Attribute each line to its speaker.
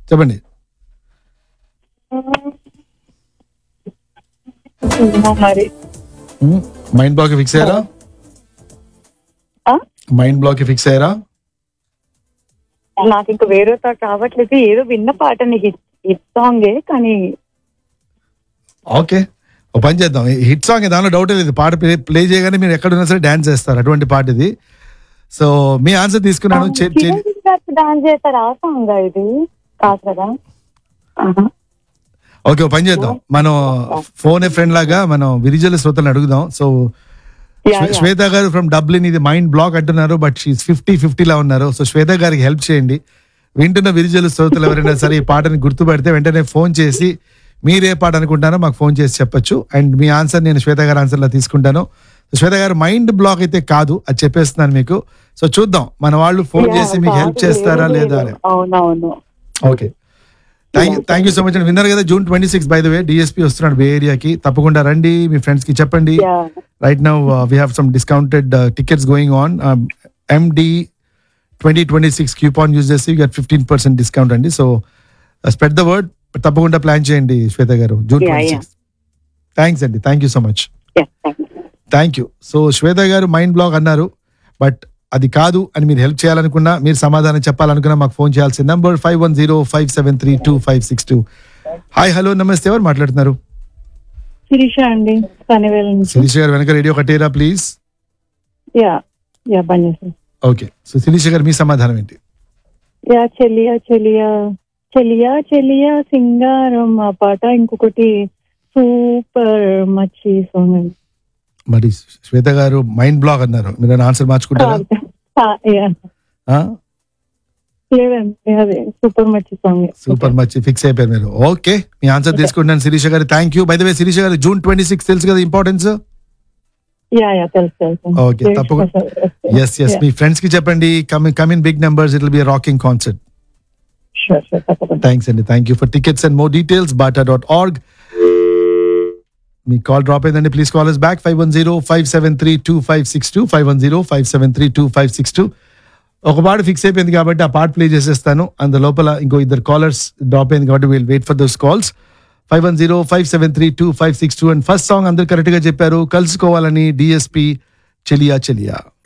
Speaker 1: చెప్పండి
Speaker 2: ఏమో మరి
Speaker 1: మైండ్ బ్లాక్ ఫిక్స్ అయ్యారా
Speaker 2: ఆ?
Speaker 1: మైండ్ బ్లాక్ ఫిక్స్ అయ్యారా
Speaker 2: నాకు ఇంకా వేరే థాట్ రావట్లేదు ఏదో విన్న పాట నీకు హిట్ సాంగే కానీ
Speaker 1: ఓకే ఒక పని చేద్దాం హిట్ సాంగ్ దానిలో డౌట్ లేదు పాట ప్లే చేయగానే మీరు ఎక్కడ ఉన్నా సరే డాన్స్ చేస్తారు అటువంటి పాట ఇది సో మీ ఆన్సర్ తీసుకున్నాను చె- చె-
Speaker 2: చిరంజీవి గారు డాన్స్ చేస్తారు ఆ సాంగ్ ఇది కాదు కదా ఆహా.
Speaker 1: ఓకే ఒక పని చేద్దాం మనం ఫోన్ ఏ ఫ్రెండ్ లాగా మనం విరిజల శ్రోతలను అడుగుదాం సో
Speaker 2: Yeah, yeah.
Speaker 1: శ్వేత గారు ఫ్రమ్ డబ్లిన్ ఇది మైండ్ బ్లాక్ అంటున్నారు బట్ షీస్ ఫిఫ్టీ ఫిఫ్టీలా ఉన్నారు సో శ్వేత గారికి హెల్ప్ చేయండి వింటున్న విరిజలు శ్రోతలు ఎవరైనా సరే ఈ పాటని గుర్తుపడితే వెంటనే ఫోన్ చేసి మీరు ఏ పాట అనుకుంటారో మాకు ఫోన్ చేసి చెప్పొచ్చు అండ్ మీ ఆన్సర్ నేను శ్వేత గారి ఆన్సర్లో తీసుకుంటాను సో శ్వేత గారు మైండ్ బ్లాక్ అయితే కాదు అది చెప్పేస్తున్నాను మీకు సో చూద్దాం మన వాళ్ళు ఫోన్
Speaker 2: Yeah,
Speaker 1: చేసి మీకు హెల్ప్
Speaker 2: కాదు,
Speaker 1: చేస్తారా
Speaker 2: లేదు,
Speaker 1: లేదా
Speaker 2: లేదు. అవునవును
Speaker 1: okay thank you thank you so much అండి విన్నారు కదా June twenty six by the way DSP వస్తున్నాడు బే ఏరియాకి తప్పకుండా రండి మీ ఫ్రెండ్స్ కి చెప్పండి
Speaker 2: Yeah.
Speaker 1: Right now we have some discounted tickets going on MD twenty twenty six coupon use చేసి గట్ ఫిఫ్టీన్ పర్సెంట్ డిస్కౌంట్ అండి సో స్ప్రెడ్ ద వర్డ్ తప్పకుండా plan చేయండి శ్వేత గారు June
Speaker 2: Yeah,
Speaker 1: twenty
Speaker 2: yeah.
Speaker 1: Six thanks అండి thank you so much
Speaker 2: Yeah, thank you.
Speaker 1: Thank you so Shweta గారు mind black అన్నారు but అది కాదు అని మీరు హెల్ప్ చేయాలనుకున్నా మీరు సమాధానం చెప్పాలనుకున్నా మాకు ఫోన్ చేయాల్సిన number five one zero five seven three two five six two hi hello నమస్తే ఎవరు మాట్లాడుతున్నారు
Speaker 2: శిరీష అండి పనివేల నుంచి
Speaker 1: శిరీష గారు వెనక రేడియో కట్టేరా ప్లీజ్
Speaker 2: యా యా బంద్ చేస్తాను
Speaker 1: ఓకే సో శిరీష గారు మీ సమాధానం ఏంటి
Speaker 2: యా చెలియా చెలియా చెలియా చెలియా సింగారం ఆ పాట ఇంకొకటి సూపర్ మచ్చి సాంగ్ అండి
Speaker 1: మరి శ్వేత గారు మైండ్ బ్లాక్ అన్నారు మీరు ఆన్సర్ మార్చుకుంటారా
Speaker 2: ఆ, యా. లేదండి అదే సూపర్ మచ్చి సాంగ్
Speaker 1: సూపర్ మచ్ ఫిక్స్ అయిపోయారు మీరు ఓకే మీ ఆన్సర్ తీసుకుంటాను శిరీష గారు thank you by the way Shirisha గారు జూన్ ట్వంటీ సిక్స్ తెలుసు కదా ఇంపార్టెన్స్
Speaker 2: యా యా తెలుసు తెలుసు
Speaker 1: Okay, తప్పకుండా. ఎస్ ఎస్ మీ ఫ్రెండ్స్ కి చెప్పండి come come in big numbers it will be rocking concert
Speaker 2: sure sure తప్పకుండా
Speaker 1: థ్యాంక్స్ అండి thank you for tickets and more details BATA dot org మీ కాల్ డ్రాప్ అయిందండి please call us back five one zero five seven three two five six two five one zero five seven three two five six two ఒక పాట fix అయిపోయింది కాబట్టి ఆ పాట play చేసేస్తాను అందు లోపల ఇంకో ఇద్దరు కాలర్స్ డ్రాప్ అయింది కాబట్టి will wait for those calls five one zero five seven three two five six two and first song అందరు కరెక్ట్ గా చెప్పారు కలుసుకోవాలని డిఎస్పి చెలియా చెలియా